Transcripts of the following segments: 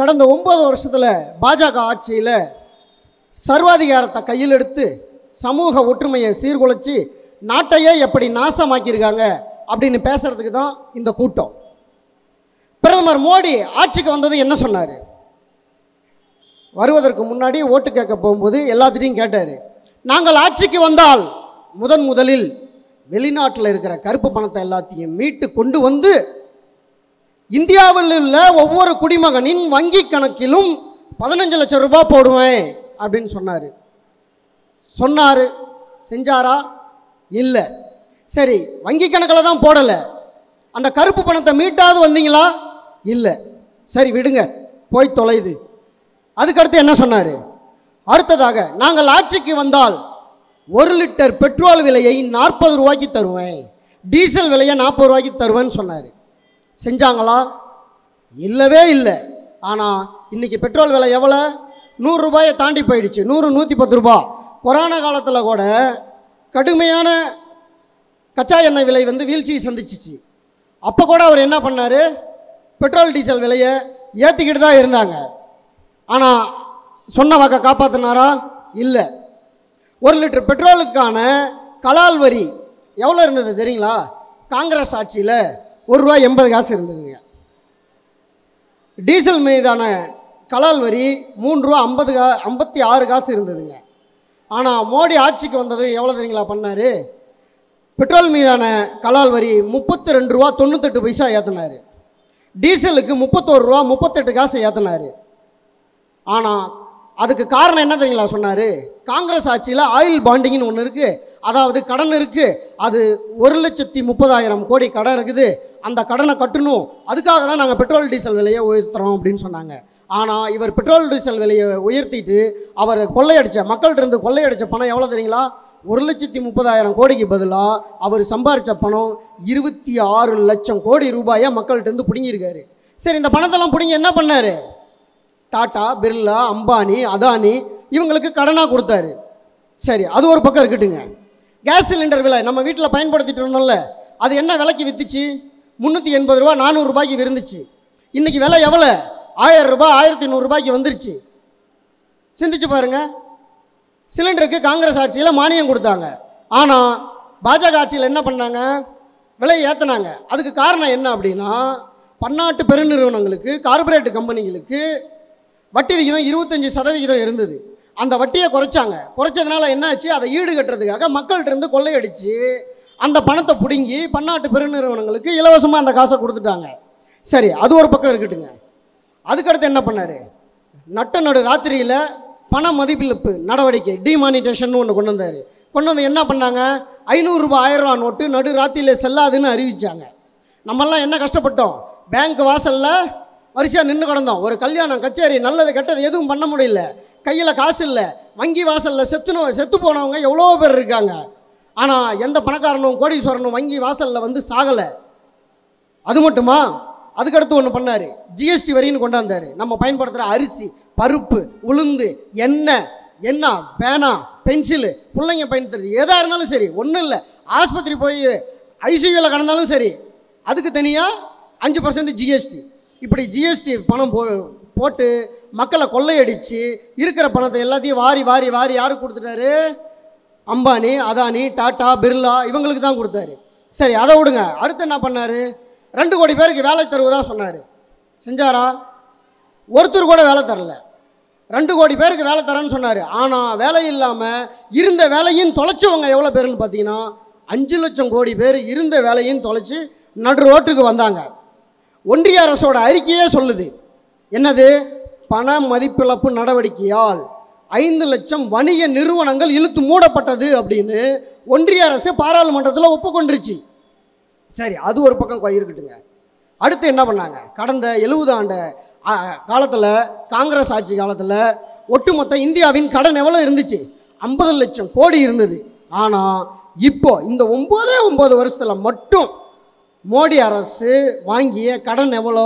கடந்த ஒம்பது வருஷத்தில் பாஜக ஆட்சியில் சர்வாதிகாரத்தை கையில் எடுத்து சமூக ஒற்றுமையை சீர்குலைச்சி நாட்டையே எப்படி நாசமாக்கியிருக்காங்க அப்படின்னு பேசுறதுக்கு தான் இந்த கூட்டம் பிரதமர் மோடி ஆட்சிக்கு வந்தது என்ன சொன்னார் வருவதற்கு முன்னாடி ஓட்டு கேட்க போகும்போது எல்லாத்திட்டையும் கேட்டார் நாங்கள் ஆட்சிக்கு வந்தால் முதன் முதலில் வெளிநாட்டில் இருக்கிற கருப்பு பணத்தை எல்லாத்தையும் மீட்டு கொண்டு வந்து இந்தியாவில் உள்ள ஒவ்வொரு குடிமகனின் வங்கி கணக்கிலும் பதினஞ்சு லட்சம் ரூபாய் போடுவேன் அப்படின்னு சொன்னார் சொன்னார் செஞ்சாரா இல்லை சரி வங்கி கணக்கில் தான் போடலை அந்த கருப்பு பணத்தை மீட்டாவது வந்தீங்களா இல்லை சரி விடுங்க போய் தொலையுது அதுக்கடுத்து என்ன சொன்னார் அடுத்ததாக நாங்கள் ஆட்சிக்கு வந்தால் ஒரு லிட்டர் பெட்ரோல் விலையை நாற்பது ரூபாய்க்கு தருவேன் டீசல் விலையை நாற்பது ரூபாய்க்கு தருவேன்னு சொன்னார் செஞ்சாங்களா இல்லவே இல்லை ஆனால் இன்றைக்கி பெட்ரோல் விலை எவ்வளோ நூறுரூபாயை தாண்டி போயிடுச்சு நூறு நூற்றி பத்து ரூபா கொரோனா காலத்தில் கூட கடுமையான கச்சா எண்ணெய் விலை வந்து வீழ்ச்சியை சந்திச்சிச்சு அப்போ கூட அவர் என்ன பண்ணார் பெட்ரோல் டீசல் விலையை ஏற்றிக்கிட்டு தான் இருந்தாங்க ஆனால் சொன்ன வாக்கை காப்பாற்றினாரா இல்லை ஒரு லிட்டர் பெட்ரோலுக்கான கலால் வரி எவ்வளோ இருந்தது தெரியுங்களா காங்கிரஸ் ஆட்சியில் ஒரு ரூபா எண்பது காசு இருந்ததுங்க டீசல் மீதான கலால் வரி மூணு ரூபா ஐம்பது கா ஐம்பத்தி ஆறு காசு இருந்ததுங்க ஆனால் மோடி ஆட்சிக்கு வந்தது எவ்வளோ தெரியுங்களா பண்ணார் பெட்ரோல் மீதான கலால் வரி முப்பத்தி ரெண்டு ரூபா தொண்ணூத்தெட்டு பைசா ஏற்றினார் டீசலுக்கு முப்பத்தோரு ரூபா முப்பத்தெட்டு காசு ஏற்றினார் ஆனால் அதுக்கு காரணம் என்ன தெரியுங்களா சொன்னார் காங்கிரஸ் ஆட்சியில் ஆயில் பாண்டிங்னு ஒன்று இருக்குது அதாவது கடன் இருக்குது அது ஒரு லட்சத்தி முப்பதாயிரம் கோடி கடன் இருக்குது அந்த கடனை கட்டணும் அதுக்காக தான் நாங்கள் பெட்ரோல் டீசல் விலையை உயர்த்துறோம் அப்படின்னு சொன்னாங்க ஆனால் இவர் பெட்ரோல் டீசல் விலையை உயர்த்திட்டு அவர் கொள்ளையடிச்ச மக்கள்கிட்ட இருந்து கொள்ளையடிச்ச பணம் எவ்வளோ தெரியுங்களா ஒரு லட்சத்தி முப்பதாயிரம் கோடிக்கு பதிலாக அவர் சம்பாரித்த பணம் இருபத்தி ஆறு லட்சம் கோடி ரூபாயை மக்கள்கிட்ட இருந்து பிடுங்கியிருக்காரு சரி இந்த பணத்தெல்லாம் பிடுங்கி என்ன பண்ணார் டாட்டா பிர்லா அம்பானி அதானி இவங்களுக்கு கடனாக கொடுத்தாரு சரி அது ஒரு பக்கம் இருக்கட்டுங்க கேஸ் சிலிண்டர் விலை நம்ம வீட்டில் பயன்படுத்திட்டு இருந்தோம்ல அது என்ன விலைக்கு விற்றுச்சு முந்நூற்றி எண்பது ரூபா நானூறுரூபாய்க்கு இருந்துச்சு இன்றைக்கி விலை எவ்வளோ ஆயிரம் ரூபாய் ஆயிரத்தி நூறுரூபாய்க்கு வந்துருச்சு சிந்திச்சு பாருங்க சிலிண்டருக்கு காங்கிரஸ் ஆட்சியில் மானியம் கொடுத்தாங்க ஆனால் பாஜக ஆட்சியில் என்ன பண்ணாங்க விலையை ஏற்றினாங்க அதுக்கு காரணம் என்ன அப்படின்னா பன்னாட்டு பெருநிறுவனங்களுக்கு கார்ப்பரேட் கம்பெனிகளுக்கு வட்டி விகிதம் இருபத்தஞ்சி சதவிகிதம் இருந்தது அந்த வட்டியை குறைச்சாங்க குறைச்சதுனால என்னாச்சு அதை ஈடு கட்டுறதுக்காக மக்கள்கிட்ட இருந்து கொள்ளையடிச்சு அந்த பணத்தை பிடுங்கி பன்னாட்டு பெருநிறுவனங்களுக்கு இலவசமாக அந்த காசை கொடுத்துட்டாங்க சரி அது ஒரு பக்கம் இருக்கட்டுங்க அதுக்கடுத்து என்ன பண்ணார் நட்ட நடு ராத்திரியில் பண மதிப்பிழப்பு நடவடிக்கை டிமானிட்டேஷன் ஒன்று கொண்டு வந்தார் கொண்டு வந்து என்ன பண்ணாங்க ஐநூறுரூபா ஆயிரம் ரூபா நோட்டு நடு ராத்திரியில் செல்லாதுன்னு அறிவிச்சாங்க நம்மெல்லாம் என்ன கஷ்டப்பட்டோம் பேங்க் வாசலில் வரிசையாக நின்று கிடந்தோம் ஒரு கல்யாணம் கச்சேரி நல்லது கெட்டது எதுவும் பண்ண முடியல கையில் காசு இல்லை வங்கி வாசலில் செத்துனோ செத்து போனவங்க எவ்வளோ பேர் இருக்காங்க ஆனால் எந்த பணக்காரனும் கோடீஸ்வரனும் வங்கி வாசலில் வந்து சாகலை அது மட்டுமா அதுக்கடுத்து ஒன்று பண்ணார் ஜிஎஸ்டி வரின்னு கொண்டாந்தார் நம்ம பயன்படுத்துகிற அரிசி பருப்பு உளுந்து எண்ணெய் எண்ணெய் பேனா பென்சிலு பிள்ளைங்க பயன்படுத்துறது எதாக இருந்தாலும் சரி ஒன்றும் இல்லை ஆஸ்பத்திரி போய் ஐசியூவில் கடந்தாலும் சரி அதுக்கு தனியாக அஞ்சு பர்சன்ட் ஜிஎஸ்டி இப்படி ஜிஎஸ்டி பணம் போ போட்டு மக்களை கொள்ளையடித்து இருக்கிற பணத்தை எல்லாத்தையும் வாரி வாரி வாரி யாருக்கு கொடுத்துட்டாரு அம்பானி அதானி டாட்டா பிர்லா இவங்களுக்கு தான் கொடுத்தாரு சரி அதை விடுங்க அடுத்து என்ன பண்ணார் ரெண்டு கோடி பேருக்கு வேலை தருவதாக சொன்னார் செஞ்சாரா ஒருத்தர் கூட வேலை தரல ரெண்டு கோடி பேருக்கு வேலை தரேன்னு சொன்னார் ஆனால் வேலை இல்லாமல் இருந்த வேலையும் தொலைச்சவங்க எவ்வளோ பேருன்னு பார்த்தீங்கன்னா அஞ்சு லட்சம் கோடி பேர் இருந்த வேலையும் தொலைச்சி நடு ரோட்டுக்கு வந்தாங்க ஒன்றிய அரசோட அறிக்கையே சொல்லுது என்னது பண மதிப்பிழப்பு நடவடிக்கையால் ஐந்து லட்சம் வணிக நிறுவனங்கள் இழுத்து மூடப்பட்டது அப்படின்னு ஒன்றிய அரசு பாராளுமன்றத்தில் ஒப்புக்கொண்டுருச்சு சரி அது ஒரு பக்கம் கொ- இருக்கட்டுங்க அடுத்து என்ன பண்ணாங்க கடந்த எழுபது ஆண்டு காலத்தில் காங்கிரஸ் ஆட்சி காலத்தில் ஒட்டுமொத்த இந்தியாவின் கடன் எவ்வளோ இருந்துச்சு ஐம்பது லட்சம் கோடி இருந்தது ஆனால் இப்போ இந்த ஒம்போதே ஒம்பது வருஷத்தில் மட்டும் மோடி அரசு வாங்கிய கடன் எவ்வளோ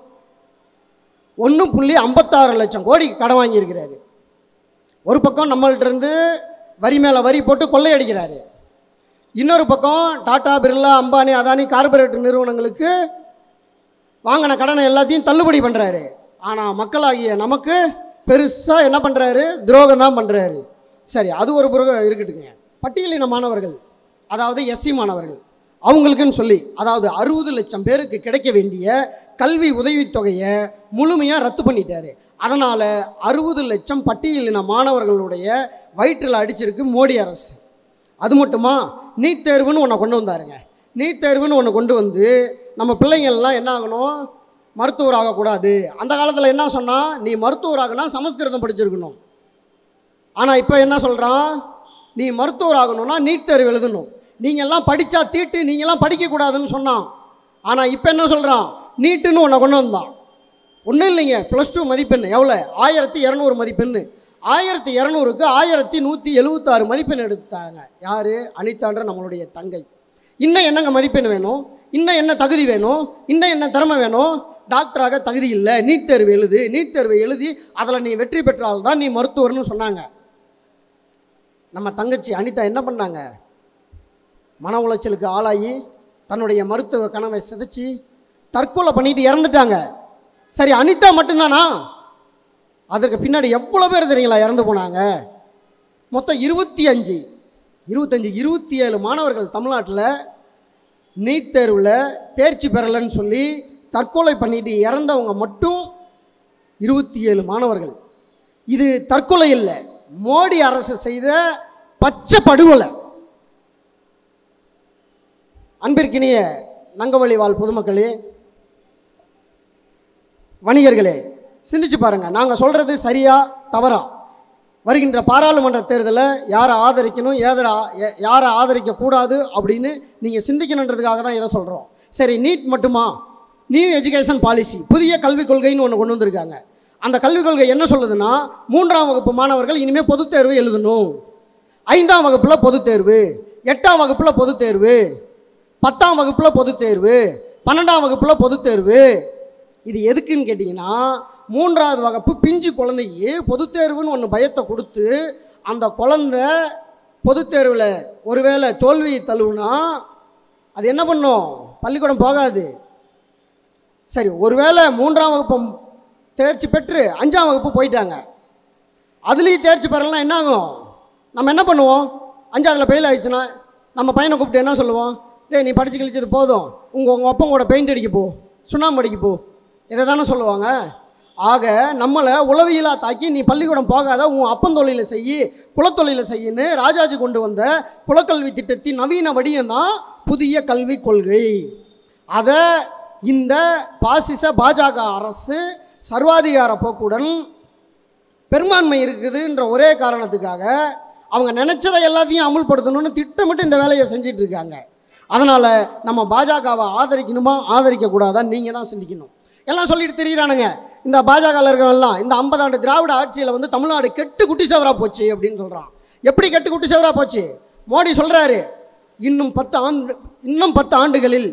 ஒன்று புள்ளி ஐம்பத்தாறு லட்சம் கோடி கடன் வாங்கியிருக்கிறாரு ஒரு பக்கம் நம்மள்ட்ட இருந்து வரி மேலே வரி போட்டு கொள்ளையடிக்கிறாரு இன்னொரு பக்கம் டாடா பிர்லா அம்பானி அதானி கார்பரேட் நிறுவனங்களுக்கு வாங்கின கடனை எல்லாத்தையும் தள்ளுபடி பண்ணுறாரு ஆனால் மக்களாகிய நமக்கு பெருசாக என்ன பண்ணுறாரு துரோகம் தான் பண்ணுறாரு சரி அது ஒரு புறம் இருக்கட்டுங்க பட்டியலின மாணவர்கள் அதாவது எஸ்சி மாணவர்கள் அவங்களுக்குன்னு சொல்லி அதாவது அறுபது லட்சம் பேருக்கு கிடைக்க வேண்டிய கல்வி உதவித்தொகையை முழுமையாக ரத்து பண்ணிட்டாரு அதனால் அறுபது லட்சம் பட்டியலின மாணவர்களுடைய வயிற்றில் அடிச்சிருக்கு மோடி அரசு அது மட்டுமா நீட் தேர்வுன்னு ஒன்று கொண்டு வந்தாருங்க நீட் தேர்வுன்னு ஒன்று கொண்டு வந்து நம்ம பிள்ளைங்கள்லாம் என்ன ஆகணும் மருத்துவர் ஆகக்கூடாது அந்த காலத்தில் என்ன சொன்னால் நீ மருத்துவர் ஆகுனா சமஸ்கிருதம் படிச்சிருக்கணும் ஆனால் இப்போ என்ன சொல்கிறான் நீ மருத்துவர் ஆகணும்னா நீட் தேர்வு எழுதணும் நீங்கள்லாம் படித்தா தீட்டு நீங்கள்லாம் படிக்கக்கூடாதுன்னு சொன்னான் ஆனால் இப்போ என்ன சொல்கிறான் நீட்டுன்னு ஒன்றை கொண்டு வந்தான் ஒன்றும் இல்லைங்க ப்ளஸ் டூ மதிப்பெண் எவ்வளோ ஆயிரத்தி இரநூறு மதிப்பெண் ஆயிரத்தி இரநூறுக்கு ஆயிரத்தி நூற்றி எழுபத்தாறு மதிப்பெண் எடுத்தாங்க யார் அனிதான்ற நம்மளுடைய தங்கை இன்னும் என்னங்க மதிப்பெண் வேணும் இன்னும் என்ன தகுதி வேணும் இன்னும் என்ன திறமை வேணும் டாக்டராக தகுதி இல்லை நீட் தேர்வு எழுது நீட் தேர்வை எழுதி அதில் நீ வெற்றி பெற்றால் தான் நீ மருத்துவர்னு சொன்னாங்க நம்ம தங்கச்சி அனிதா என்ன பண்ணாங்க மன உளைச்சலுக்கு ஆளாகி தன்னுடைய மருத்துவ கனவை சிதைச்சி தற்கொலை பண்ணிட்டு இறந்துட்டாங்க சரி அனிதா மட்டும்தானா அதற்கு பின்னாடி எவ்வளோ பேர் தெரியுங்களா இறந்து போனாங்க மொத்தம் இருபத்தி அஞ்சு இருபத்தஞ்சி இருபத்தி ஏழு மாணவர்கள் தமிழ்நாட்டில் நீட் தேர்வில் தேர்ச்சி பெறலைன்னு சொல்லி தற்கொலை பண்ணிட்டு இறந்தவங்க மட்டும் இருபத்தி ஏழு மாணவர்கள் இது தற்கொலை இல்லை மோடி அரசு செய்த பச்சை படுகொலை அன்பிற்கினிய நங்கவழி வாழ் பொதுமக்களே வணிகர்களே சிந்திச்சு பாருங்க நாங்கள் சொல்கிறது சரியா தவறா வருகின்ற பாராளுமன்ற தேர்தலில் யாரை ஆதரிக்கணும் ஏதரை யாரை ஆதரிக்கக்கூடாது அப்படின்னு நீங்கள் சிந்திக்கணுன்றதுக்காக தான் இதை சொல்கிறோம் சரி நீட் மட்டுமா நியூ எஜுகேஷன் பாலிசி புதிய கல்விக் கொள்கைன்னு ஒன்று கொண்டு வந்திருக்காங்க அந்த கல்விக் கொள்கை என்ன சொல்லுதுன்னா மூன்றாம் வகுப்பு மாணவர்கள் இனிமேல் பொதுத் தேர்வு எழுதணும் ஐந்தாம் வகுப்பில் பொதுத் தேர்வு எட்டாம் வகுப்பில் பொதுத் தேர்வு பத்தாம் வகுப்பில் பொதுத் தேர்வு பன்னெண்டாம் வகுப்பில் பொதுத் தேர்வு இது எதுக்குன்னு கேட்டிங்கன்னா மூன்றாவது வகுப்பு பிஞ்சு குழந்தைக்கு பொதுத் தேர்வுன்னு ஒன்று பயத்தை கொடுத்து அந்த குழந்தை பொதுத் தேர்வில் ஒருவேளை தோல்வியை தழுவுனா அது என்ன பண்ணும் பள்ளிக்கூடம் போகாது சரி ஒருவேளை மூன்றாம் வகுப்பு தேர்ச்சி பெற்று அஞ்சாம் வகுப்பு போயிட்டாங்க அதுலேயும் தேர்ச்சி பெறலாம் என்ன ஆகும் நம்ம என்ன பண்ணுவோம் அஞ்சாவதுல ஃபெயில் ஆயிடுச்சுன்னா நம்ம பையனை கூப்பிட்டு என்ன சொல்லுவோம் டேய் நீ படித்து கழிச்சது போதும் உங்கள் உங்கள் அப்பன் கூட பெயிண்ட் அடிக்க போ சுண்ணாம்பு அடிக்க போ இதை தானே சொல்லுவாங்க ஆக நம்மளை உளவியலாக தாக்கி நீ பள்ளிக்கூடம் போகாத உன் அப்பந்தொழிலை செய்யி குலத்தொழிலை செய்யின்னு ராஜாஜி கொண்டு வந்த குலக்கல்வி திட்டத்தின் நவீன வடிவம் தான் புதிய கல்விக் கொள்கை அதை இந்த பாசிச பாஜக அரசு சர்வாதிகார போக்குடன் பெரும்பான்மை இருக்குதுன்ற ஒரே காரணத்துக்காக அவங்க நினச்சதை எல்லாத்தையும் அமுல்படுத்தணும்னு திட்டமிட்டு இந்த வேலையை செஞ்சிட்டு இருக்காங்க அதனால் நம்ம பாஜகவை ஆதரிக்கணுமா ஆதரிக்கக்கூடாதா நீங்கள் தான் சிந்திக்கணும் எல்லாம் சொல்லிட்டு தெரியுறானுங்க இந்த பாஜகவில் இருக்கிறவெல்லாம் இந்த ஐம்பது ஆண்டு திராவிட ஆட்சியில் வந்து தமிழ்நாடு கெட்டு குட்டி சவரா போச்சு அப்படின்னு சொல்கிறான் எப்படி கெட்டு குட்டி சவரா போச்சு மோடி சொல்கிறாரு இன்னும் பத்து ஆண்டு இன்னும் பத்து ஆண்டுகளில்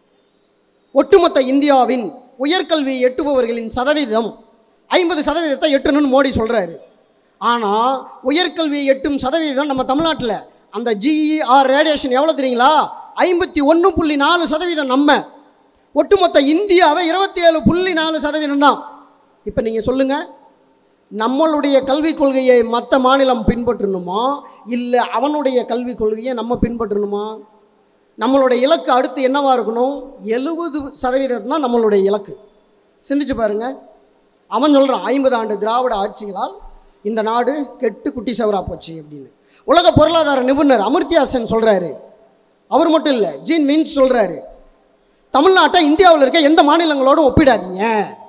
ஒட்டுமொத்த இந்தியாவின் உயர்கல்வி எட்டுபவர்களின் சதவீதம் ஐம்பது சதவீதத்தை எட்டணும்னு மோடி சொல்கிறாரு ஆனால் உயர்கல்வியை எட்டும் சதவீதம் நம்ம தமிழ்நாட்டில் அந்த ஜிஇஆர் ரேடியேஷன் எவ்வளோ தெரியுங்களா ஐம்பத்தி ஒன்று புள்ளி நாலு சதவீதம் நம்ம ஒட்டுமொத்த இந்தியாவை இருபத்தி ஏழு புள்ளி நாலு சதவீதம் தான் இப்போ நீங்கள் சொல்லுங்கள் நம்மளுடைய கல்விக் கொள்கையை மற்ற மாநிலம் பின்பற்றணுமா இல்லை அவனுடைய கல்விக் கொள்கையை நம்ம பின்பற்றணுமா நம்மளுடைய இலக்கு அடுத்து என்னவா இருக்கணும் எழுபது சதவீதம் தான் நம்மளுடைய இலக்கு சிந்திச்சு பாருங்க அவன் சொல்கிறான் ஐம்பது ஆண்டு திராவிட ஆட்சிகளால் இந்த நாடு கெட்டு குட்டி சவரா போச்சு அப்படின்னு உலக பொருளாதார நிபுணர் அமர்த்தியாசன் சொல்கிறாரு அவர் மட்டும் இல்லை ஜீன் வின்ஸ் சொல்கிறாரு தமிழ்நாட்டை இந்தியாவில் இருக்க எந்த மாநிலங்களோடும் ஒப்பிடாதீங்க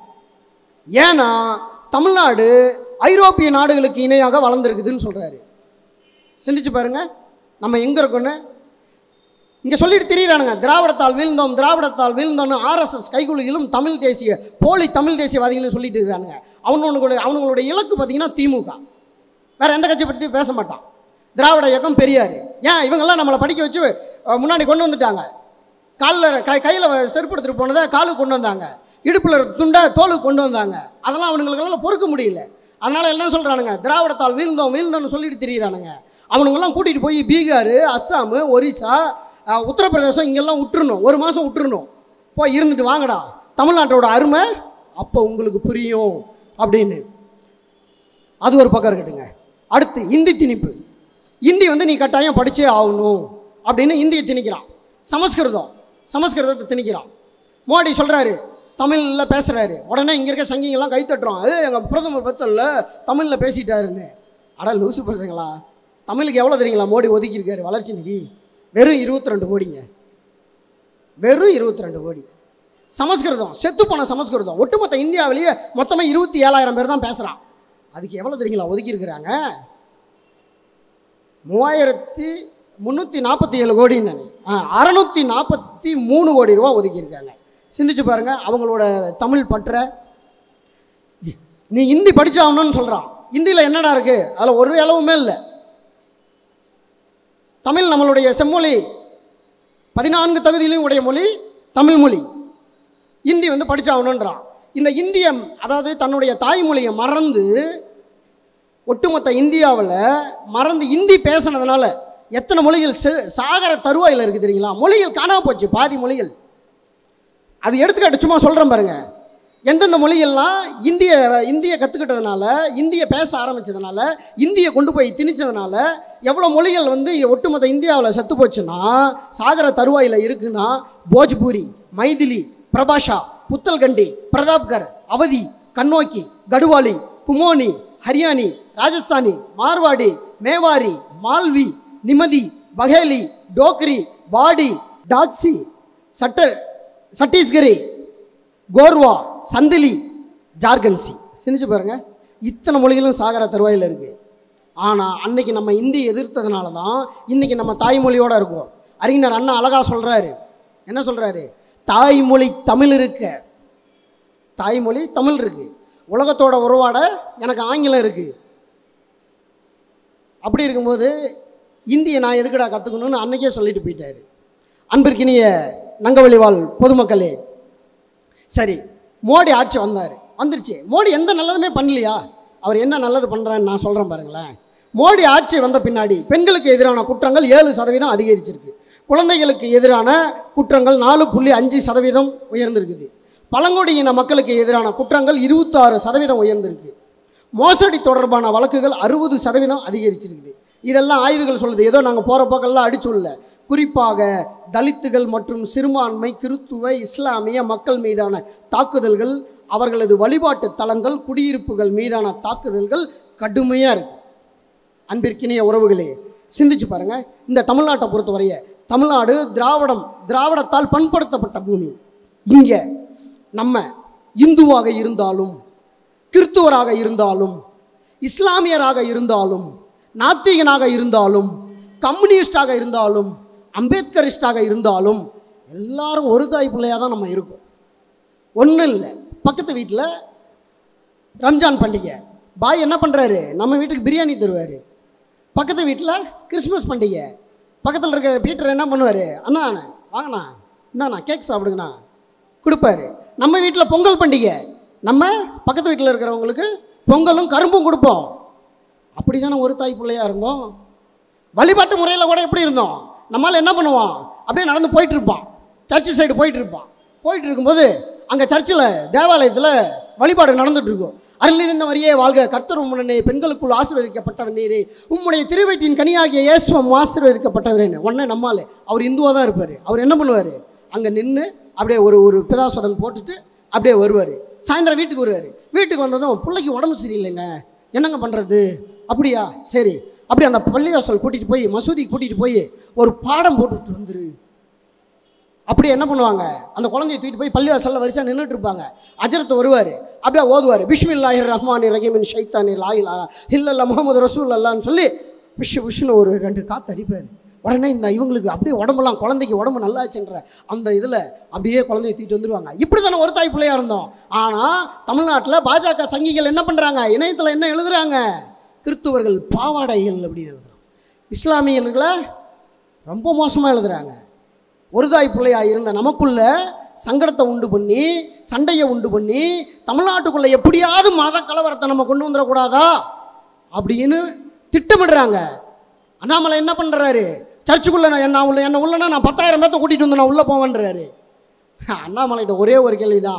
ஏன்னா தமிழ்நாடு ஐரோப்பிய நாடுகளுக்கு இணையாக வளர்ந்துருக்குதுன்னு சொல்கிறாரு சிந்திச்சு பாருங்க நம்ம எங்கே இருக்கோன்னு இங்கே சொல்லிட்டு திரியிறானுங்க திராவிடத்தால் வீழ்ந்தோம் திராவிடத்தால் வீழ்ந்தோம்னு ஆர்எஸ்எஸ் கைகுலிகளும் தமிழ் தேசிய போலி தமிழ் தேசியவாதிகளும் சொல்லிட்டு இருக்கிறானுங்க அவனுடைய அவனுங்களுடைய இலக்கு பார்த்தீங்கன்னா திமுக வேற எந்த கட்சி பற்றி பேச மாட்டான் திராவிட இயக்கம் பெரியார் ஏன் இவங்கெல்லாம் நம்மளை படிக்க வச்சு அஹ், முன்னாடி கொண்டு வந்துட்டாங்க காலில் கை கையில் செருப்பு எடுத்துகிட்டு போனதை காலுக்கு கொண்டு வந்தாங்க இடுப்பில் துண்டை தோலுக்கு கொண்டு வந்தாங்க அதெல்லாம் அவனுங்களுக்கெல்லாம் பொறுக்க முடியல அதனால் என்ன சொல்கிறானுங்க திராவிடத்தால் வீழ்ந்தோம் வீழ்ந்தோம்னு சொல்லிட்டு திரியிறானுங்க அவனுங்கெல்லாம் கூட்டிகிட்டு போய் பீகார் அஸ்ஸாமு ஒரிசா அஹ், உத்தரப்பிரதேசம் இங்கெல்லாம் விட்டுறணும் ஒரு மாதம் விட்டுறணும் போய் இருந்துட்டு வாங்கடா தமிழ்நாட்டோட அருமை அப்போ உங்களுக்கு புரியும் அப்படின்னு அது ஒரு பக்கம் இருக்கட்டுங்க அடுத்து இந்தி திணிப்பு இந்தி வந்து நீ கட்டாயம் படிச்சே ஆகணும் அப்படின்னு இந்தியை திணிக்கிறான் சமஸ்கிருதம் சமஸ்கிருதத்தை திணிக்கிறான் மோடி சொல்கிறாரு தமிழில் பேசுகிறாரு உடனே இங்கே இருக்க சங்கிங்கெல்லாம் கை தட்டுறோம் ஏ எங்கள் பிரதமர் பத்தல்ல தமிழில் பேசிட்டாருன்னு அட லூசு பசங்களா தமிழுக்கு எவ்வளோ தெரியுங்களா மோடி ஒதுக்கியிருக்காரு வளர்ச்சி நிதி வெறும் இருபத்தி ரெண்டு கோடிங்க வெறும் இருபத்தி ரெண்டு கோடி சமஸ்கிருதம் செத்து போன சமஸ்கிருதம் ஒட்டுமொத்த இந்தியாவிலேயே மொத்தமாக இருபத்தி ஏழாயிரம் பேர் தான் பேசுகிறான் அதுக்கு எவ்வளோ தெரியுங்களா ஒதுக்கியிருக்கிறாங்க மூவாயிரத்தி முந்நூற்றி நாற்பத்தி ஏழு கோடின்னு ஆ அறநூற்றி நாற்பத்தி மூணு கோடி ரூபா ஒதுக்கியிருக்காங்க சிந்திச்சு பாருங்கள் அவங்களோட தமிழ் பற்ற நீ ஹிந்தி படிச்சாகணும்னு சொல்கிறான் ஹிந்தியில் என்னடா இருக்குது அதில் ஒரு அளவுமே இல்லை தமிழ் நம்மளுடைய செம்மொழி பதினான்கு தகுதியிலையும் உடைய மொழி தமிழ் மொழி இந்தி வந்து படிச்சாகணுன்றான் இந்த இந்தியம் அதாவது தன்னுடைய தாய்மொழியை மறந்து ஒட்டுமொத்த இந்தியாவில் மறந்து இந்தி பேசுனதுனால எத்தனை மொழிகள் செ- சாகர தருவாயில் இருக்குது தெரியுங்களா மொழிகள் காணாம போச்சு பாதி மொழிகள் அது எடுத்துக்காட்டு சும்மா சொல்கிறேன் பாருங்க எந்தெந்த மொழிகள்லாம் இந்திய இந்திய கற்றுக்கிட்டதுனால இந்திய பேச ஆரம்பிச்சதுனால இந்தியை கொண்டு போய் திணிச்சதுனால எவ்வளோ மொழிகள் வந்து ஒட்டுமொத்த இந்தியாவில் செத்து போச்சுன்னா சாகர தருவாயில் இருக்குன்னா போஜ்பூரி மைதிலி பிரபாஷா புத்தல்கண்டி பிரதாப்கர் அவதி கண்ணோக்கி கடுவாலி குமோனி ஹரியானி ராஜஸ்தானி மார்வாடி மேவாரி மால்வி நிமதி பகேலி டோக்ரி பாடி டாக்ஸி சட்டர் சட்டீஸ்கரி கோர்வா சந்திலி ஜார்கன்சி சிந்திச்சு பாருங்க இத்தனை மொழிகளும் சாகர தருவாயில் இருக்குது ஆனால் அன்னைக்கு நம்ம இந்தி எதிர்த்ததுனால தான் இன்றைக்கி நம்ம தாய்மொழியோடு இருக்கோம் அறிஞர் அண்ணா அழகாக சொல்கிறாரு என்ன சொல்கிறாரு தாய்மொழி தமிழ் இருக்க தாய்மொழி தமிழ் இருக்குது உலகத்தோட உறவாட எனக்கு ஆங்கிலம் இருக்குது அப்படி இருக்கும்போது இந்தியை நான் எதுக்குடா கற்றுக்கணும்னு அன்னைக்கே சொல்லிட்டு போயிட்டாரு அன்பிற்கினிய நங்கவழிவாழ் பொதுமக்களே சரி மோடி ஆட்சி வந்தார் வந்துருச்சு மோடி எந்த நல்லதுமே பண்ணலையா அவர் என்ன நல்லது பண்ணுறான்னு நான் சொல்கிறேன் பாருங்களேன் மோடி ஆட்சி வந்த பின்னாடி பெண்களுக்கு எதிரான குற்றங்கள் ஏழு சதவீதம் அதிகரிச்சிருக்கு குழந்தைகளுக்கு எதிரான குற்றங்கள் நாலு புள்ளி அஞ்சு சதவீதம் உயர்ந்திருக்குது பழங்குடியின மக்களுக்கு எதிரான குற்றங்கள் இருபத்தாறு சதவீதம் உயர்ந்திருக்கு மோசடி தொடர்பான வழக்குகள் அறுபது சதவீதம் அதிகரிச்சிருக்குது இதெல்லாம் ஆய்வுகள் சொல்லுது ஏதோ நாங்கள் போகிற பக்கம்லாம் அடிச்சுள்ள குறிப்பாக தலித்துகள் மற்றும் சிறுபான்மை கிறித்துவ இஸ்லாமிய மக்கள் மீதான தாக்குதல்கள் அவர்களது வழிபாட்டு தலங்கள் குடியிருப்புகள் மீதான தாக்குதல்கள் கடுமையாக இருக்கு அன்பிற்கினிய உறவுகளே சிந்திச்சு பாருங்க இந்த தமிழ்நாட்டை பொறுத்தவரைய தமிழ்நாடு திராவிடம் திராவிடத்தால் பண்படுத்தப்பட்ட பூமி இங்கே நம்ம இந்துவாக இருந்தாலும் கிறித்துவராக இருந்தாலும் இஸ்லாமியராக இருந்தாலும் நாத்திகனாக இருந்தாலும் கம்யூனிஸ்டாக இருந்தாலும் அம்பேத்கரிஸ்டாக இருந்தாலும் எல்லாரும் ஒரு தாய் பிள்ளையாக தான் நம்ம இருக்கோம் ஒன்றும் இல்லை பக்கத்து வீட்டில் ரம்ஜான் பண்டிகை பாய் என்ன பண்ணுறாரு நம்ம வீட்டுக்கு பிரியாணி தருவார் பக்கத்து வீட்டில் கிறிஸ்மஸ் பண்டிகை பக்கத்தில் இருக்க பீட்டர் என்ன பண்ணுவார் அண்ணா வாங்கண்ணா இந்தாண்ணா கேக் சாப்பிடுங்கண்ணா கொடுப்பாரு நம்ம வீட்டில் பொங்கல் பண்டிகை நம்ம பக்கத்து வீட்டில் இருக்கிறவங்களுக்கு பொங்கலும் கரும்பும் கொடுப்போம் அப்படி தானே ஒரு தாய் பிள்ளையாக இருந்தோம் வழிபாட்டு முறையில் கூட எப்படி இருந்தோம் நம்மால் என்ன பண்ணுவான் அப்படியே நடந்து போயிட்டு இருப்பான் சர்ச்சு சைடு போயிட்டு இருப்பான் போயிட்டு இருக்கும்போது அங்கே சர்ச்சில் தேவாலயத்தில் வழிபாடு நடந்துட்டு இருக்கும் அருளிருந்த வரியே வாழ்க கர்த்தர் உம்முடனே பெண்களுக்குள் ஆசீர்வதிக்கப்பட்டவன் நீரே உம்முடைய திருவயிற்றின் கனியாகிய இயேசுவம் ஆசீர்வதிக்கப்பட்டவரேன்னு உடனே நம்மால் அவர் இந்துவாக தான் இருப்பார் அவர் என்ன பண்ணுவார் அங்கே நின்று அப்படியே ஒரு ஒரு பிதாஸ்வதன் போட்டுட்டு அப்படியே வருவார் சாயந்தரம் வீட்டுக்கு வருவார் வீட்டுக்கு வந்ததும் பிள்ளைக்கு உடம்பு சரியில்லைங்க என்னங்க பண்ணுறது அப்படியா சரி அப்படி அந்த பள்ளிவாசல் கூட்டிகிட்டு போய் மசூதி கூட்டிகிட்டு போய் ஒரு பாடம் போட்டுட்டு வந்துரு அப்படி என்ன பண்ணுவாங்க அந்த குழந்தைய தூக்கிட்டு போய் பள்ளிவாசலில் வரிசையாக நின்றுட்டு இருப்பாங்க அஜரத்து வருவார் அப்படியே ஓதுவார் பிஸ்மில்லாஹிர் ரஹ்மான் ரஹீமின் ஷைத்தானி லாயிலா இல்லல்ல முகமது ரசூல் அல்லான்னு சொல்லி விஷு விஷுன்னு ஒரு ரெண்டு காற்று அடிப்பார் உடனே இந்த இவங்களுக்கு அப்படியே உடம்பெல்லாம் குழந்தைக்கு உடம்பு நல்லாச்சுன்ற அந்த இதில் அப்படியே குழந்தைய தூக்கிட்டு வந்துருவாங்க இப்படி தானே ஒரு தாய் பிள்ளையா இருந்தோம் ஆனால் தமிழ்நாட்டில் பாஜக சங்கிகள் என்ன பண்ணுறாங்க இணையத்தில் என்ன எழுதுறாங்க கிறித்துவர்கள் பாவாடைகள் அப்படின்னு எழுதுறாங்க இஸ்லாமியர்களை ரொம்ப மோசமாக எழுதுறாங்க ஒரு தாய் பிள்ளையாக இருந்த நமக்குள்ள சங்கடத்தை உண்டு பண்ணி சண்டையை உண்டு பண்ணி தமிழ்நாட்டுக்குள்ளே எப்படியாவது மத கலவரத்தை நம்ம கொண்டு வந்துடக்கூடாதா அப்படின்னு திட்டமிடுறாங்க அண்ணாமலை என்ன பண்ணுறாரு சர்ச்சுக்குள்ளே நான் என்ன உள்ள என்ன உள்ளனா நான் பத்தாயிரம் பேர்த்த கூட்டிகிட்டு வந்து நான் உள்ளே போவேன்றாரு அண்ணாமலைகிட்ட ஒரே ஒரு கேள்வி தான்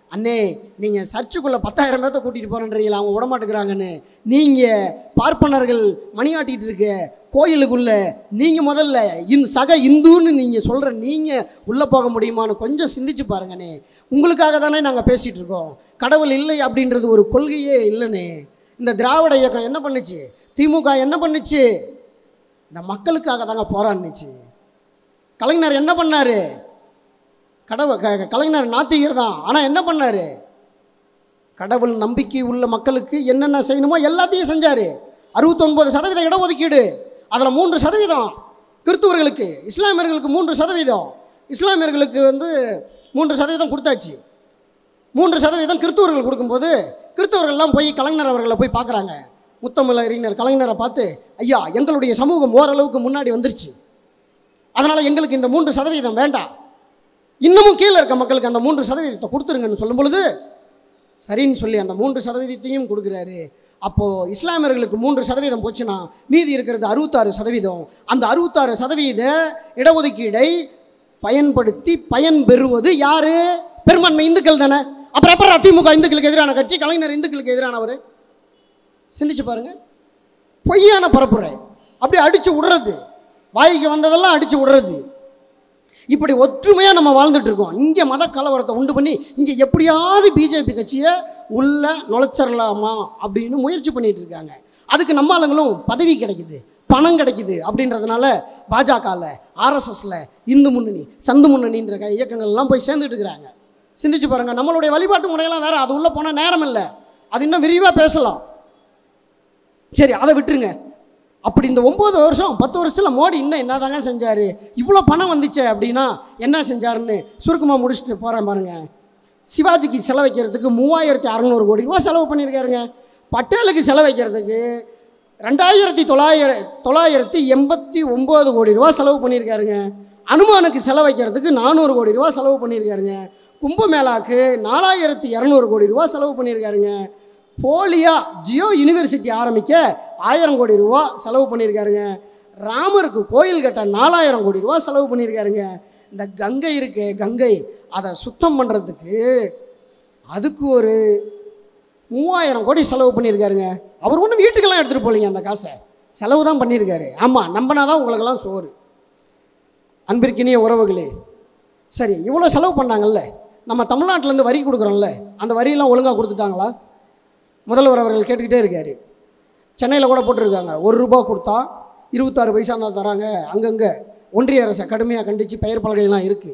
அண்ணே நீங்கள் சர்ச்சுக்குள்ளே பத்தாயிரம் பேர்த்த கூட்டிகிட்டு போகிறேன்றீங்களா அவங்க விடமாட்டுக்கிறாங்கன்னு நீங்கள் பார்ப்பனர்கள் மணியாட்டிகிட்டு இருக்க கோயிலுக்குள்ள நீங்கள் முதல்ல இந் சக இந்துன்னு நீங்கள் சொல்கிற நீங்கள் உள்ளே போக முடியுமான்னு கொஞ்சம் சிந்திச்சு பாருங்கண்ணே உங்களுக்காக தானே நாங்கள் பேசிகிட்டு இருக்கோம் கடவுள் இல்லை அப்படின்றது ஒரு கொள்கையே இல்லைண்ணே இந்த திராவிட இயக்கம் என்ன பண்ணுச்சு திமுக என்ன பண்ணுச்சு இந்த மக்களுக்காக தாங்க போராடினுச்சு கலைஞர் என்ன பண்ணாரு கடவுள் க க- கலைஞர் நாத்திகர் தான் ஆனால் என்ன பண்ணார் கடவுள் நம்பிக்கை உள்ள மக்களுக்கு என்னென்ன செய்யணுமோ எல்லாத்தையும் செஞ்சார் அறுபத்தொன்பது சதவீத இடஒதுக்கீடு அதில் மூன்று சதவீதம் கிறிஸ்துவர்களுக்கு இஸ்லாமியர்களுக்கு மூன்று சதவீதம் இஸ்லாமியர்களுக்கு வந்து மூன்று சதவீதம் கொடுத்தாச்சு மூன்று சதவீதம் கிறிஸ்துவர்கள் கொடுக்கும்போது கிறிஸ்தவர்கள்லாம் போய் கலைஞர் அவர்களை போய் பார்க்குறாங்க முத்தமிழ் அறிஞர் கலைஞரை பார்த்து ஐயா எங்களுடைய சமூகம் ஓரளவுக்கு முன்னாடி வந்துருச்சு அதனால் எங்களுக்கு இந்த மூன்று சதவீதம் வேண்டாம் இன்னமும் கீழே இருக்க மக்களுக்கு அந்த மூன்று சதவீதத்தை கொடுத்துருங்கன்னு சொல்லும் பொழுது சரின்னு சொல்லி அந்த மூன்று சதவீதத்தையும் கொடுக்குறாரு அப்போது இஸ்லாமியர்களுக்கு மூன்று சதவீதம் போச்சுன்னா மீதி இருக்கிறது அறுபத்தாறு சதவீதம் அந்த அறுபத்தாறு சதவீத இடஒதுக்கீடை பயன்படுத்தி பயன் பெறுவது யாரு பெரும்பான்மை இந்துக்கள் தானே அப்புறம் அப்புறம் திமுக இந்துக்களுக்கு எதிரான கட்சி கலைஞர் இந்துக்களுக்கு எதிரானவர் சிந்திச்சு பாருங்க பொய்யான பரப்புரை அப்படி அடிச்சு விடுறது வாய்க்கு வந்ததெல்லாம் அடிச்சு விடுறது இப்படி ஒற்றுமையாக நம்ம வாழ்ந்துட்டு இருக்கோம் இங்கே மத கலவரத்தை உண்டு பண்ணி இங்கே எப்படியாவது பிஜேபி கட்சியை உள்ள நுழைச்சிடலாமா அப்படின்னு முயற்சி பண்ணிட்டு இருக்காங்க அதுக்கு நம்ம ஆளுங்களும் பதவி கிடைக்குது பணம் கிடைக்குது அப்படின்றதுனால பாஜகவில் ஆர்எஸ்எஸில் இந்து முன்னணி சந்து முன்னணின்ற க- இயக்கங்கள்லாம் போய் சேர்ந்துட்டு இருக்கிறாங்க சிந்திச்சு பாருங்க நம்மளுடைய வழிபாட்டு முறையெல்லாம் வேற அது உள்ளே போனால் நேரம் இல்லை அது இன்னும் விரிவாக பேசலாம் சரி அதை விட்டுருங்க அப்படி இந்த ஒம்பது வருஷம் பத்து வருஷத்தில் மோடி இன்னும் என்னதாங்க செஞ்சார் இவ்வளோ பணம் வந்துச்சே அப்படின்னா என்ன செஞ்சாருன்னு சுருக்கமாக முடிச்சுட்டு போகிறேன் பாருங்க சிவாஜிக்கு செலவைக்கிறதுக்கு மூவாயிரத்தி அறநூறு கோடி ரூபா செலவு பண்ணியிருக்காருங்க பட்டேலுக்கு செலவைக்கிறதுக்கு ரெண்டாயிரத்தி தொள்ளாயிர தொள்ளாயிரத்தி எண்பத்தி ஒம்பது கோடி ரூபா செலவு பண்ணியிருக்காருங்க அனுமானுக்கு செலவைக்கிறதுக்கு நானூறு கோடி ரூபா செலவு பண்ணியிருக்காருங்க கும்பமேளாக்கு நாலாயிரத்தி இரநூறு கோடி ரூபா செலவு பண்ணியிருக்காருங்க போலியா ஜியோ யூனிவர்சிட்டி ஆரம்பிக்க ஆயிரம் கோடி ரூபா செலவு பண்ணியிருக்காருங்க ராமருக்கு கோயில் கட்ட நாலாயிரம் கோடி ரூபா செலவு பண்ணியிருக்காருங்க இந்த கங்கை இருக்கு கங்கை அதை சுத்தம் பண்ணுறதுக்கு அதுக்கு ஒரு மூவாயிரம் கோடி செலவு பண்ணியிருக்காருங்க அவர் ஒன்றும் வீட்டுக்கெல்லாம் எடுத்துகிட்டு போகலீங்க அந்த காசை செலவு தான் பண்ணியிருக்காரு ஆமாம் நம்பினா தான் உங்களுக்கெல்லாம் சோறு அன்பிற்கினிய உறவுகளே சரி இவ்வளோ செலவு பண்ணாங்கல்ல நம்ம தமிழ்நாட்டிலேருந்து வரி கொடுக்குறோம்ல அந்த வரியெல்லாம் ஒழுங்காக கொடுத்துட்டாங்களா முதல்வர் அவர்கள் கேட்டுக்கிட்டே இருக்காரு சென்னையில் கூட போட்டிருக்காங்க ஒரு ரூபா கொடுத்தா இருபத்தாறு பைசா தான் தராங்க அங்கங்கே ஒன்றிய அரசை கடுமையாக கண்டித்து பெயர் பலகையெல்லாம் இருக்குது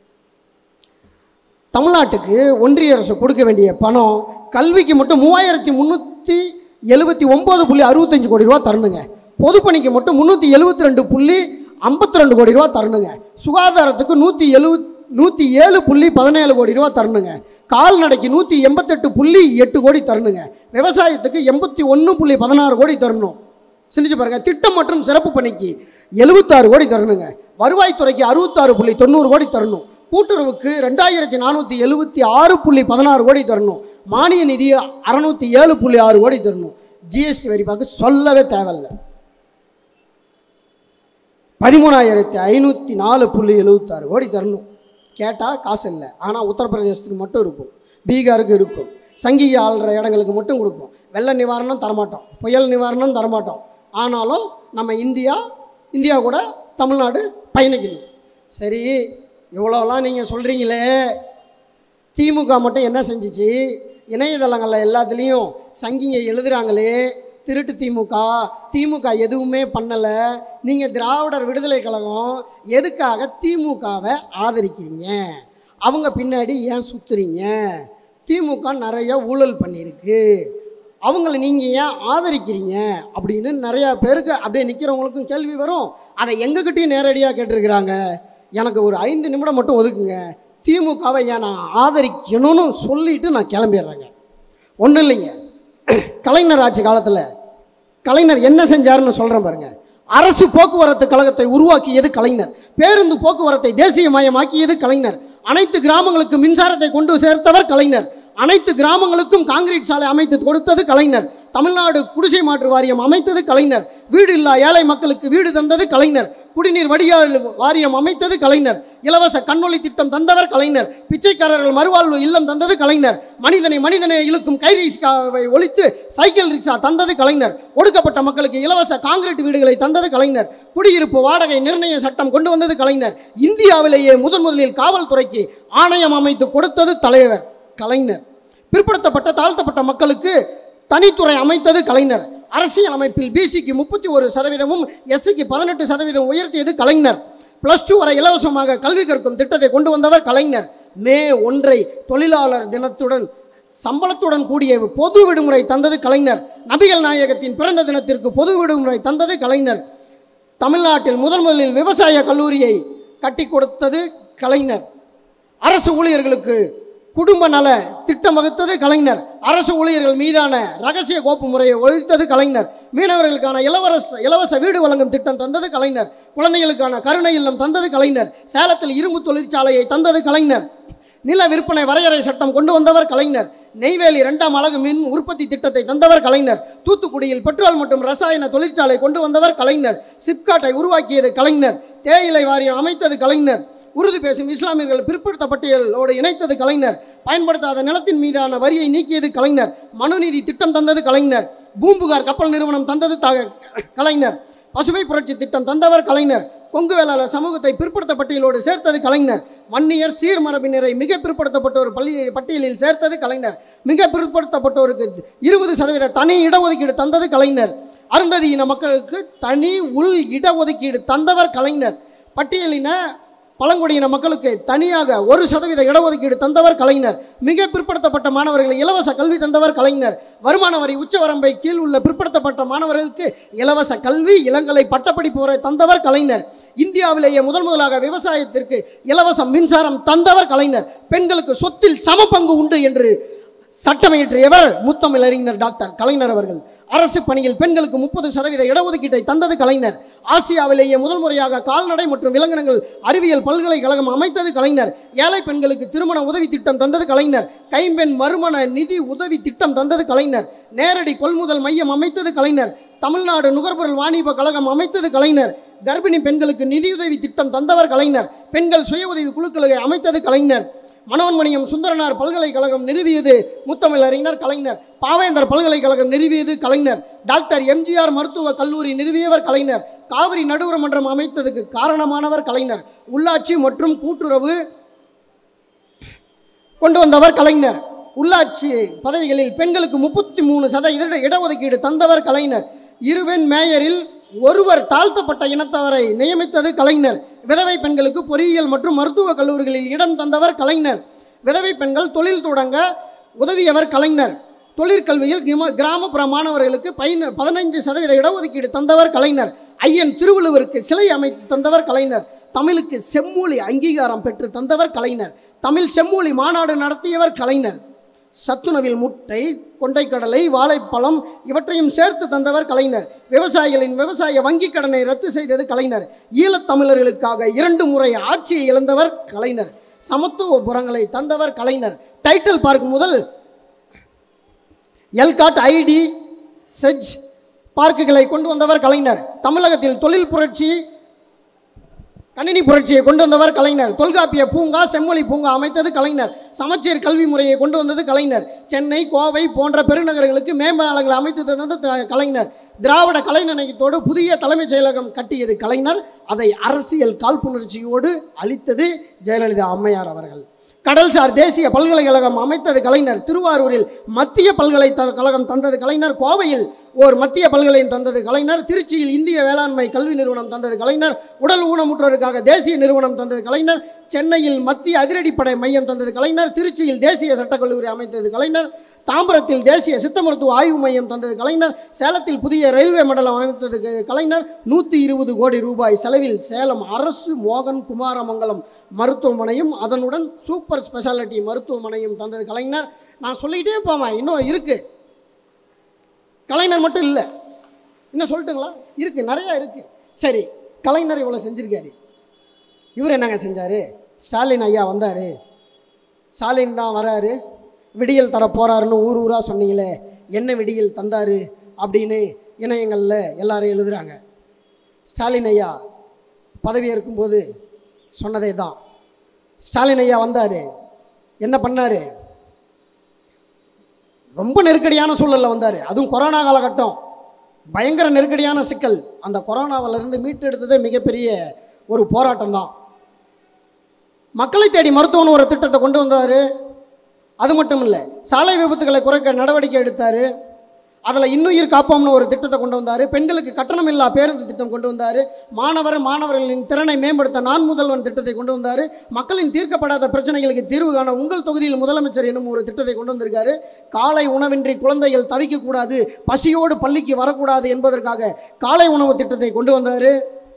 தமிழ்நாட்டுக்கு ஒன்றிய அரசு கொடுக்க வேண்டிய பணம் கல்விக்கு மட்டும் மூவாயிரத்தி முந்நூற்றி எழுபத்தி ஒம்பது புள்ளி அறுபத்தஞ்சு கோடி ரூபா தரணுங்க பொதுப்பணிக்கு மட்டும் முந்நூற்றி எழுபத்தி ரெண்டு புள்ளி ஐம்பத்தி ரெண்டு கோடி ரூபா தரணுங்க சுகாதாரத்துக்கு நூற்றி எழுபத் நூற்றி ஏழு புள்ளி பதினேழு கோடி ரூபா தரணுங்க கால்நடைக்கு நூற்றி எண்பத்தெட்டு புள்ளி எட்டு கோடி தரணுங்க விவசாயத்துக்கு எண்பத்தி ஒன்று புள்ளி பதினாறு கோடி தரணும் சிந்திச்சு பாருங்க திட்டம் மற்றும் சிறப்பு பணிக்கு எழுபத்தாறு கோடி தரணுங்க வருவாய்த்துறைக்கு அறுபத்தாறு புள்ளி தொண்ணூறு கோடி தரணும் கூட்டுறவுக்கு ரெண்டாயிரத்தி நானூற்றி எழுபத்தி ஆறு புள்ளி பதினாறு கோடி தரணும் மானிய நிதி அறநூற்றி ஏழு புள்ளி ஆறு கோடி தரணும் ஜிஎஸ்டி வரி பார்க்க சொல்லவே தேவையில்லை பதிமூணாயிரத்தி ஐநூற்றி நாலு புள்ளி எழுபத்தாறு கோடி தரணும் கேட்டால் காசு இல்லை ஆனால் உத்தரப்பிரதேசத்துக்கு மட்டும் இருக்கும் பீகாருக்கு இருக்கும் சங்கிகை ஆள்ற இடங்களுக்கு மட்டும் கொடுப்போம் வெள்ள நிவாரணம் தரமாட்டோம் புயல் நிவாரணம் தரமாட்டோம் ஆனாலும் நம்ம இந்தியா இந்தியா கூட தமிழ்நாடு பயணிக்கணும் சரி இவ்வளோலாம் நீங்கள் சொல்கிறீங்களே திமுக மட்டும் என்ன செஞ்சுச்சு இணையதளங்களில் எல்லாத்துலேயும் சங்கிங்க எழுதுகிறாங்களே திருட்டு திமுக திமுக எதுவுமே பண்ணலை நீங்கள் திராவிடர் விடுதலை கழகம் எதுக்காக திமுகவை ஆதரிக்கிறீங்க அவங்க பின்னாடி ஏன் சுற்றுறீங்க திமுக நிறைய ஊழல் பண்ணியிருக்கு அவங்கள நீங்கள் ஏன் ஆதரிக்கிறீங்க அப்படின்னு நிறையா பேருக்கு அப்படியே நிற்கிறவங்களுக்கும் கேள்வி வரும் அதை எங்ககிட்டயும் நேரடியாக கேட்டிருக்கிறாங்க எனக்கு ஒரு ஐந்து நிமிடம் மட்டும் ஒதுக்குங்க திமுகவை ஏன் நான் ஆதரிக்கணும்னு சொல்லிட்டு நான் கிளம்பிடுறேங்க ஒன்றும் இல்லைங்க கலைஞர் ஆட்சி காலத்தில் கலைஞர் என்ன செஞ்சாருன்னு சொல்கிறேன் பாருங்க அரசு போக்குவரத்து கழகத்தை உருவாக்கியது கலைஞர் பேருந்து போக்குவரத்தை தேசியமயமாக்கியது கலைஞர் அனைத்து கிராமங்களுக்கு மின்சாரத்தை கொண்டு சேர்த்தவர் கலைஞர் அனைத்து கிராமங்களுக்கும் காங்கிரீட் சாலை அமைத்து கொடுத்தது கலைஞர் தமிழ்நாடு குடிசை மாற்று வாரியம் அமைத்தது கலைஞர் வீடு இல்லா ஏழை மக்களுக்கு வீடு தந்தது கலைஞர் குடிநீர் வடிகால் வாரியம் அமைத்தது கலைஞர் இலவச கண்ணொளி திட்டம் தந்தவர் கலைஞர் பிச்சைக்காரர்கள் மறுவாழ்வு இல்லம் தந்தது கலைஞர் மனிதனை மனிதனை இழுக்கும் கை ரிக்ஷாவை ஒழித்து சைக்கிள் ரிக்ஷா தந்தது கலைஞர் ஒடுக்கப்பட்ட மக்களுக்கு இலவச காங்கிரீட் வீடுகளை தந்தது கலைஞர் குடியிருப்பு வாடகை நிர்ணய சட்டம் கொண்டு வந்தது கலைஞர் இந்தியாவிலேயே முதன் முதலில் காவல்துறைக்கு ஆணையம் அமைத்து கொடுத்தது தலைவர் கலைஞர் பிற்படுத்தப்பட்ட தாழ்த்தப்பட்ட மக்களுக்கு தனித்துறை அமைத்தது கலைஞர் அரசியல் அமைப்பில் பிசிக்கு முப்பத்தி ஒரு சதவீதமும் எஸ்சிக்கு பதினெட்டு சதவீதம் உயர்த்தியது கலைஞர் ப்ளஸ் டூ வரை இலவசமாக கல்வி கற்கும் திட்டத்தை கொண்டு வந்தவர் கலைஞர் மே ஒன்றை தொழிலாளர் தினத்துடன் சம்பளத்துடன் கூடிய பொது விடுமுறை தந்தது கலைஞர் நபிகள் நாயகத்தின் பிறந்த தினத்திற்கு பொது விடுமுறை தந்தது கலைஞர் தமிழ்நாட்டில் முதன் முதலில் விவசாய கல்லூரியை கட்டி கொடுத்தது கலைஞர் அரசு ஊழியர்களுக்கு குடும்ப நல திட்டம் வகுத்தது கலைஞர் அரசு ஊழியர்கள் மீதான ரகசிய கோப்பு முறையை ஒழித்தது கலைஞர் மீனவர்களுக்கான இலவச இலவச வீடு வழங்கும் திட்டம் தந்தது கலைஞர் குழந்தைகளுக்கான கருணை இல்லம் தந்தது கலைஞர் சேலத்தில் இரும்பு தொழிற்சாலையை தந்தது கலைஞர் நில விற்பனை வரையறை சட்டம் கொண்டு வந்தவர் கலைஞர் நெய்வேலி இரண்டாம் அலகு மின் உற்பத்தி திட்டத்தை தந்தவர் கலைஞர் தூத்துக்குடியில் பெட்ரோல் மற்றும் ரசாயன தொழிற்சாலை கொண்டு வந்தவர் கலைஞர் சிப்காட்டை உருவாக்கியது கலைஞர் தேயிலை வாரியம் அமைத்தது கலைஞர் உருது பேசும் இஸ்லாமியர்கள் பிற்படுத்த பட்டியலோடு இணைத்தது கலைஞர் பயன்படுத்தாத நிலத்தின் மீதான வரியை நீக்கியது கலைஞர் மனுநீதி திட்டம் தந்தது கலைஞர் பூம்புகார் கப்பல் நிறுவனம் தந்தது த கலைஞர் பசுமை புரட்சி திட்டம் தந்தவர் கலைஞர் கொங்கு வேளாளர் சமூகத்தை பிற்படுத்த பட்டியலோடு சேர்த்தது கலைஞர் வன்னியர் சீர்மரபினரை மிக பிற்படுத்தப்பட்டோர் பள்ளி பட்டியலில் சேர்த்தது கலைஞர் மிக பிற்படுத்தப்பட்டோருக்கு இருபது சதவீத தனி இடஒதுக்கீடு தந்தது கலைஞர் அருந்ததியின மக்களுக்கு தனி உள் இடஒதுக்கீடு தந்தவர் கலைஞர் பட்டியலின பழங்குடியின மக்களுக்கு தனியாக ஒரு சதவீத இடஒதுக்கீடு தந்தவர் கலைஞர் மிக பிற்படுத்தப்பட்ட மாணவர்கள் இலவச கல்வி தந்தவர் கலைஞர் வருமான வரி உச்சவரம்பை கீழ் உள்ள பிற்படுத்தப்பட்ட மாணவர்களுக்கு இலவச கல்வி இளங்கலை பட்டப்படிப்பு வரை தந்தவர் கலைஞர் இந்தியாவிலேயே முதல் முதலாக விவசாயத்திற்கு இலவச மின்சாரம் தந்தவர் கலைஞர் பெண்களுக்கு சொத்தில் சம பங்கு உண்டு என்று சட்டமியற்றியவர் முத்தமிழ் அறிஞர் டாக்டர் கலைஞர் அவர்கள் அரசு பணியில் பெண்களுக்கு முப்பது சதவீத இடஒதுக்கீட்டை தந்தது கலைஞர் ஆசியாவிலேயே முதல் முறையாக கால்நடை மற்றும் விலங்கினங்கள் அறிவியல் பல்கலைக்கழகம் அமைத்தது கலைஞர் ஏழை பெண்களுக்கு திருமண உதவி திட்டம் தந்தது கலைஞர் கைம்பெண் மறுமண நிதி உதவி திட்டம் தந்தது கலைஞர் நேரடி கொள்முதல் மையம் அமைத்தது கலைஞர் தமிழ்நாடு நுகர்பொருள் வாணிப கழகம் அமைத்தது கலைஞர் கர்ப்பிணி பெண்களுக்கு நிதியுதவி திட்டம் தந்தவர் கலைஞர் பெண்கள் சுய உதவி குழுக்களை அமைத்தது கலைஞர் மனோன்மணியம் சுந்தரனார் பல்கலைக்கழகம் நிறுவியது முத்தமிழ் அறிஞர் கலைஞர் பாவேந்தர் பல்கலைக்கழகம் நிறுவியது கலைஞர் டாக்டர் எம்ஜிஆர் மருத்துவக் கல்லூரி நிறுவியவர் கலைஞர் காவிரி நடுவர் மன்றம் அமைத்ததுக்கு காரணமானவர் கலைஞர் உள்ளாட்சி மற்றும் கூட்டுறவு கொண்டு வந்தவர் கலைஞர் உள்ளாட்சி பதவிகளில் பெண்களுக்கு முப்பத்தி மூணு சதவீத இடஒதுக்கீடு தந்தவர் கலைஞர் இருவெண் மேயரில் ஒருவர் தாழ்த்தப்பட்ட இனத்தவரை நியமித்தது கலைஞர் விதவை பெண்களுக்கு பொறியியல் மற்றும் மருத்துவக் கல்லூரிகளில் இடம் தந்தவர் கலைஞர் விதவை பெண்கள் தொழில் தொடங்க உதவியவர் கலைஞர் தொழிற்கல்வியில் கிம கிராமப்புற மாணவர்களுக்கு பயந்து பதினைஞ்சு சதவீத இடஒதுக்கீடு தந்தவர் கலைஞர் ஐயன் திருவள்ளுவருக்கு சிலை அமைத்து தந்தவர் கலைஞர் தமிழுக்கு செம்மொழி அங்கீகாரம் பெற்று தந்தவர் கலைஞர் தமிழ் செம்மொழி மாநாடு நடத்தியவர் கலைஞர் சத்துணவில் முட்டை கொண்டைக்கடலை வாழைப்பழம் இவற்றையும் சேர்த்து தந்தவர் கலைஞர் விவசாயிகளின் விவசாய வங்கிக் கடனை ரத்து செய்தது கலைஞர் ஈழத்தமிழர்களுக்காக இரண்டு முறை ஆட்சியை இழந்தவர் கலைஞர் சமத்துவ புறங்களை தந்தவர் கலைஞர் டைட்டில் பார்க் முதல் எல்காட் ஐடி செஜ் பார்க்குகளை கொண்டு வந்தவர் கலைஞர் தமிழகத்தில் தொழில் புரட்சி கணினி புரட்சியை கொண்டு வந்தவர் கலைஞர் தொல்காப்பிய பூங்கா செம்மொழி பூங்கா அமைத்தது கலைஞர் சமச்சீர் கல்வி முறையை கொண்டு வந்தது கலைஞர் சென்னை கோவை போன்ற பெருநகரங்களுக்கு மேம்பாலங்களை அமைத்து தந்தது த- கலைஞர் திராவிட கலைநிலையத்தோடு புதிய தலைமைச் செயலகம் கட்டியது கலைஞர் அதை அரசியல் காழ்ப்புணர்ச்சியோடு அளித்தது ஜெயலலிதா அம்மையார் அவர்கள் கடல்சார் தேசிய பல்கலைக்கழகம் அமைத்தது கலைஞர் திருவாரூரில் மத்திய பல்கலைக்கழகம் தந்தது கலைஞர் கோவையில் ஓர் மத்திய பல்கலையும் தந்தது கலைஞர் திருச்சியில் இந்திய வேளாண்மை கல்வி நிறுவனம் தந்தது கலைஞர் உடல் ஊனமுற்றோருக்காக தேசிய நிறுவனம் தந்தது கலைஞர் சென்னையில் மத்திய அதிரடிப்படை மையம் தந்தது கலைஞர் திருச்சியில் தேசிய சட்டக்கல்லூரி அமைத்தது கலைஞர் தாம்பரத்தில் தேசிய சித்த மருத்துவ ஆய்வு மையம் தந்தது கலைஞர் சேலத்தில் புதிய ரயில்வே மண்டலம் அமைத்தது க- கலைஞர் நூற்றி இருபது கோடி ரூபாய் செலவில் சேலம் அரசு மோகன் குமாரமங்கலம் மருத்துவமனையும் அதனுடன் சூப்பர் ஸ்பெஷாலிட்டி மருத்துவமனையும் தந்தது கலைஞர் நான் சொல்லிக்கிட்டே போவேன் இன்னும் இருக்குது கலைஞர் மட்டும் இல்லை இன்னும் சொல்லட்டுங்களா இருக்குது நிறையா இருக்குது சரி கலைஞர் இவ்வளோ செஞ்சுருக்காரு இவர் என்னங்க செஞ்சார் ஸ்டாலின் ஐயா வந்தார் ஸ்டாலின் தான் வராரு விடியல் தர போகிறாருன்னு ஊர் ஊராக சொன்னீங்களே என்ன விடியில் தந்தார் அப்படின்னு இணையங்களில் எல்லாரும் எழுதுகிறாங்க ஸ்டாலின் ஐயா பதவி இருக்கும்போது சொன்னதே தான் ஸ்டாலின் ஐயா வந்தார் என்ன பண்ணார் ரொம்ப நெருக்கடியான சூழலில் வந்தார் அதுவும் கொரோனா காலகட்டம் பயங்கர நெருக்கடியான சிக்கல் அந்த கொரோனாவிலிருந்து மீட்டெடுத்ததே மிகப்பெரிய ஒரு போராட்டம் தான் மக்களை தேடி மருத்துவம்னு ஒரு திட்டத்தை கொண்டு வந்தார் அது மட்டும் இல்லை சாலை விபத்துகளை குறைக்க நடவடிக்கை எடுத்தார் அதில் இன்னுயிர் காப்போம்னு ஒரு திட்டத்தை கொண்டு வந்தார் பெண்களுக்கு கட்டணமில்லா பேருந்து திட்டம் கொண்டு வந்தார் மாணவர் மாணவர்களின் திறனை மேம்படுத்த நான் முதல்வன் திட்டத்தை கொண்டு வந்தார் மக்களின் தீர்க்கப்படாத பிரச்சனைகளுக்கு தீர்வு காண உங்கள் தொகுதியில் முதலமைச்சர் என்னும் ஒரு திட்டத்தை கொண்டு வந்திருக்காரு காலை உணவின்றி குழந்தைகள் தவிக்கக்கூடாது பசியோடு பள்ளிக்கு வரக்கூடாது என்பதற்காக காலை உணவு திட்டத்தை கொண்டு வந்தார்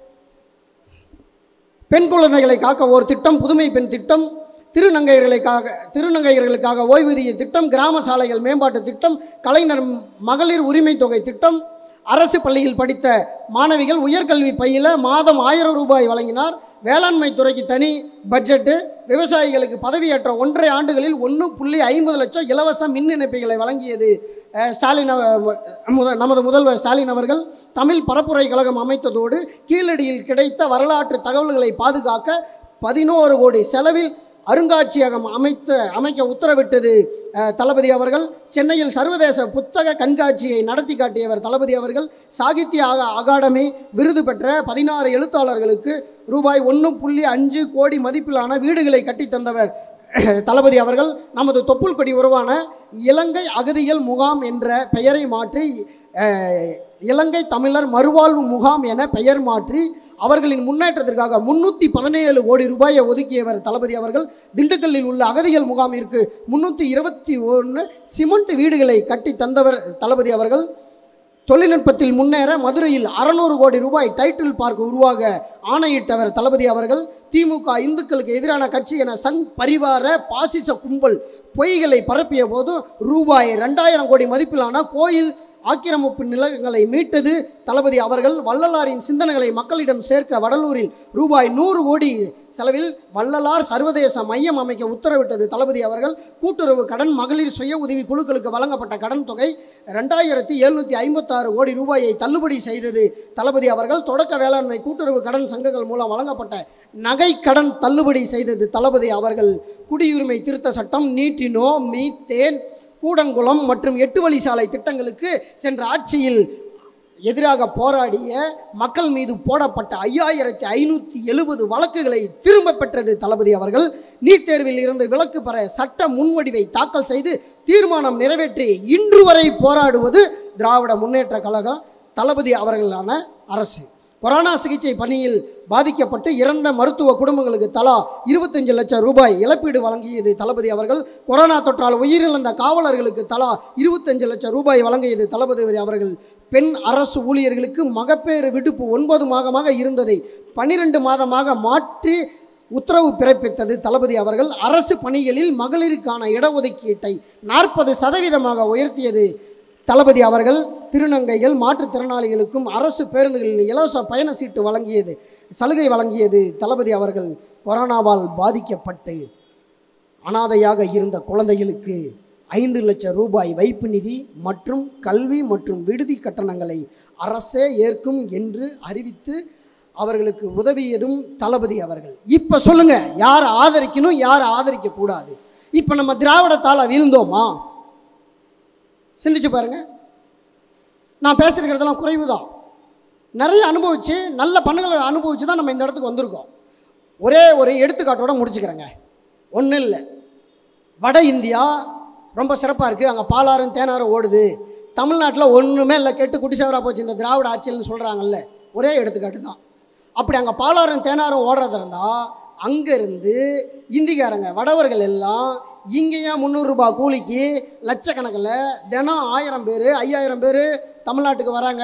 பெண் குழந்தைகளை காக்க ஒரு திட்டம் புதுமை பெண் திட்டம் திருநங்கையர்களுக்காக திருநங்கையர்களுக்காக ஓய்வூதிய திட்டம் கிராம சாலைகள் மேம்பாட்டு திட்டம் கலைஞர் மகளிர் உரிமை தொகை திட்டம் அரசு பள்ளியில் படித்த மாணவிகள் உயர்கல்வி பயில மாதம் ஆயிரம் ரூபாய் வழங்கினார் வேளாண்மை துறைக்கு தனி பட்ஜெட்டு விவசாயிகளுக்கு பதவியேற்ற ஒன்றரை ஆண்டுகளில் ஒன்று புள்ளி ஐம்பது லட்சம் இலவச மின் இணைப்புகளை வழங்கியது அஹ், ஸ்டாலின் அவ- முத நமது முதல்வர் ஸ்டாலின் அவர்கள் தமிழ் பரப்புரை கழகம் அமைத்ததோடு கீழடியில் கிடைத்த வரலாற்று தகவல்களை பாதுகாக்க பதினோரு கோடி செலவில் அருங்காட்சியகம் அமைத்த அமைக்க உத்தரவிட்டது அஹ், தளபதி அவர்கள் சென்னையில் சர்வதேச புத்தக கண்காட்சியை நடத்தி காட்டியவர் தளபதி அவர்கள் சாகித்ய அகா- அகாடமி விருது பெற்ற பதினாறு எழுத்தாளர்களுக்கு ரூபாய் ஒன்று புள்ளி அஞ்சு கோடி மதிப்பிலான வீடுகளை கட்டித் தந்தவர் தளபதி அவர்கள் நமது தொப்புள் கொடி உருவான இலங்கை அகதிகள் முகாம் என்ற பெயரை மாற்றி அஹ், இலங்கை தமிழர் மறுவாழ்வு முகாம் என பெயர் மாற்றி அவர்களின் முன்னேற்றத்திற்காக முன்னூற்றி பதினேழு கோடி ரூபாயை ஒதுக்கியவர் தளபதி அவர்கள் திண்டுக்கல்லில் உள்ள அகதிகள் முகாமிற்கு முன்னூற்றி இருபத்தி ஒன்று சிமெண்ட் வீடுகளை கட்டி தந்தவர் தளபதி அவர்கள் தொழில்நுட்பத்தில் முன்னேற மதுரையில் அறநூறு கோடி ரூபாய் டைட்டில் பார்க் உருவாக ஆணையிட்டவர் தளபதி அவர்கள் திமுக இந்துக்களுக்கு எதிரான கட்சி என சங் பரிவார பாசிச கும்பல் பொய்களை பரப்பிய போது ரூபாய் ரெண்டாயிரம் கோடி மதிப்பிலான கோயில் ஆக்கிரமிப்பு நிலங்களை மீட்டது தளபதி அவர்கள் வள்ளலாரின் சிந்தனைகளை மக்களிடம் சேர்க்க வடலூரில் ரூபாய் நூறு கோடி செலவில் வள்ளலார் சர்வதேச மையம் அமைக்க உத்தரவிட்டது தளபதி அவர்கள் கூட்டுறவு கடன் மகளிர் சுய உதவி குழுக்களுக்கு வழங்கப்பட்ட கடன் தொகை ரெண்டாயிரத்தி எழுநூற்றி ஐம்பத்தாறு கோடி ரூபாயை தள்ளுபடி செய்தது தளபதி அவர்கள் தொடக்க வேளாண்மை கூட்டுறவு கடன் சங்கங்கள் மூலம் வழங்கப்பட்ட நகை கடன் தள்ளுபடி செய்தது தளபதி அவர்கள் குடியுரிமை திருத்த சட்டம் நீட்டினோ மீத்தேன் கூடங்குளம் மற்றும் எட்டு வழி சாலை திட்டங்களுக்கு சென்ற ஆட்சியில் எதிராக போராடிய மக்கள் மீது போடப்பட்ட ஐயாயிரத்தி ஐநூற்றி எழுபது வழக்குகளை திரும்ப பெற்றது தளபதி அவர்கள் நீட் தேர்வில் இருந்து விலக்கு பெற சட்ட முன்வடிவை தாக்கல் செய்து தீர்மானம் நிறைவேற்றி இன்று வரை போராடுவது திராவிட முன்னேற்ற கழகம் தளபதி அவர்களான அரசு கொரோனா சிகிச்சை பணியில் பாதிக்கப்பட்டு இறந்த மருத்துவ குடும்பங்களுக்கு தலா இருபத்தஞ்சு லட்சம் ரூபாய் இழப்பீடு வழங்கியது தளபதி அவர்கள் கொரோனா தொற்றால் உயிரிழந்த காவலர்களுக்கு தலா இருபத்தஞ்சு லட்சம் ரூபாய் வழங்கியது தளபதி அவர்கள் பெண் அரசு ஊழியர்களுக்கு மகப்பேறு விடுப்பு ஒன்பது மாதமாக இருந்ததை பன்னிரண்டு மாதமாக மாற்றி உத்தரவு பிறப்பித்தது தளபதி அவர்கள் அரசு பணிகளில் மகளிருக்கான இடஒதுக்கீட்டை நாற்பது சதவீதமாக உயர்த்தியது தளபதி அவர்கள் திருநங்கைகள் மாற்றுத்திறனாளிகளுக்கும் அரசு பேருந்துகளில் இலவச பயண சீட்டு வழங்கியது சலுகை வழங்கியது தளபதி அவர்கள் கொரோனாவால் பாதிக்கப்பட்டு அனாதையாக இருந்த குழந்தைகளுக்கு ஐந்து லட்சம் ரூபாய் வைப்பு நிதி மற்றும் கல்வி மற்றும் விடுதி கட்டணங்களை அரசே ஏற்கும் என்று அறிவித்து அவர்களுக்கு உதவியதும் தளபதி அவர்கள் இப்போ சொல்லுங்க யார் ஆதரிக்கணும் யார் ஆதரிக்க கூடாது இப்போ நம்ம திராவிடத்தால் வீழ்ந்தோமா சிந்திச்சு பாருங்க நான் பேசியிருக்கிறதெல்லாம் குறைவு தான் நிறைய அனுபவித்து நல்ல பண்புகளை அனுபவித்து தான் நம்ம இந்த இடத்துக்கு வந்திருக்கோம் ஒரே ஒரு எடுத்துக்காட்டோட முடிச்சுக்கிறேங்க ஒன்றும் இல்லை வட இந்தியா ரொம்ப சிறப்பாக இருக்குது அங்கே பாலாறும் தேனாரும் ஓடுது தமிழ்நாட்டில் ஒன்றுமே இல்லை கெட்டு குட்டிசவராக போச்சு இந்த திராவிட ஆட்சியல்னு சொல்கிறாங்கல்ல ஒரே எடுத்துக்காட்டு தான் அப்படி அங்கே பாலாறும் தேனாரும் ஓடுறதா இருந்தால் அங்கேருந்து இந்திக்காரங்க வடவர்கள் எல்லாம் இங்கேயா முந்நூறுரூபா கூலிக்கு லட்சக்கணக்கில் தினம் ஆயிரம் பேர் ஐயாயிரம் பேர் தமிழ்நாட்டுக்கு வராங்க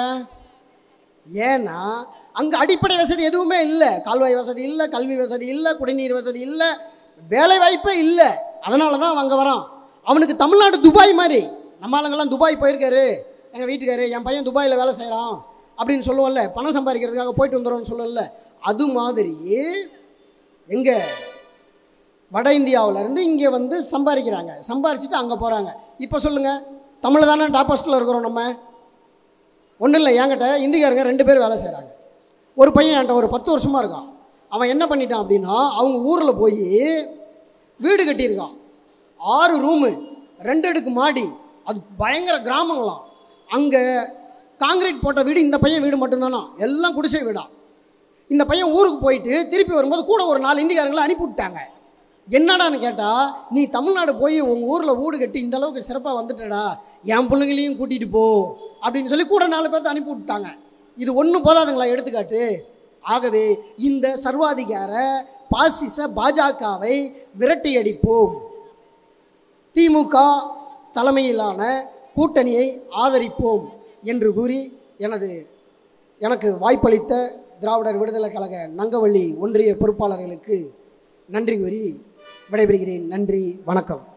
ஏன்னா அங்கே அடிப்படை வசதி எதுவுமே இல்லை கால்வாய் வசதி இல்லை கல்வி வசதி இல்லை குடிநீர் வசதி இல்லை வேலை வாய்ப்பே இல்லை அதனால தான் அங்கே வரான் அவனுக்கு தமிழ்நாடு துபாய் மாதிரி நம்ம ஆளுங்கெல்லாம் துபாய் போயிருக்காரு எங்கள் வீட்டுக்காரு என் பையன் துபாயில் வேலை செய்கிறான் அப்படின்னு சொல்லுவோம்ல பணம் சம்பாதிக்கிறதுக்காக போயிட்டு வந்துடும்னு சொல்லல அது மாதிரி எங்கே வட இந்தியாவுல இருந்து இங்கே வந்து சம்பாதிக்கிறாங்க சம்பாரிச்சிட்டு அங்கே போகிறாங்க இப்போ சொல்லுங்கள் தமிழ் தானே டாப் ஃபஸ்ட்டில் இருக்கிறோம் நம்ம ஒன்றும் இல்லை என்கிட்ட இந்திக்காரங்க ரெண்டு பேர் வேலை செய்கிறாங்க ஒரு பையன் என்கிட்ட ஒரு பத்து வருஷமாக இருக்கான் அவன் என்ன பண்ணிட்டான் அப்படின்னா அவங்க ஊரில் போய் வீடு கட்டியிருக்கான் ஆறு ரூமு ரெண்டு அடுக்கு மாடி அது பயங்கர கிராமங்களாம் அங்கே காங்கிரீட் போட்ட வீடு இந்த பையன் வீடு மட்டும்தானா எல்லாம் குடிசை வீடா இந்த பையன் ஊருக்கு போயிட்டு திருப்பி வரும்போது கூட ஒரு நாலு இந்திக்காரங்களை அனுப்பி விட்டாங்க என்னடான்னு கேட்டால் நீ தமிழ்நாடு போய் உங்கள் ஊரில் வீடு கட்டி இந்த அளவுக்கு சிறப்பாக வந்துட்டடா என் பிள்ளைங்களையும் கூட்டிகிட்டு போ அப்படின்னு சொல்லி கூட நாலு பேர்த்த அனுப்பி விட்டாங்க இது ஒன்றும் போதாதுங்களா எடுத்துக்காட்டு ஆகவே இந்த சர்வாதிகார பாசிச பாஜகவை விரட்டியடிப்போம் திமுக தலைமையிலான கூட்டணியை ஆதரிப்போம் என்று கூறி எனது எனக்கு வாய்ப்பளித்த திராவிடர் விடுதலை கழக நங்கவள்ளி ஒன்றிய பொறுப்பாளர்களுக்கு நன்றி கூறி விடைபெறுகிறேன் நன்றி வணக்கம்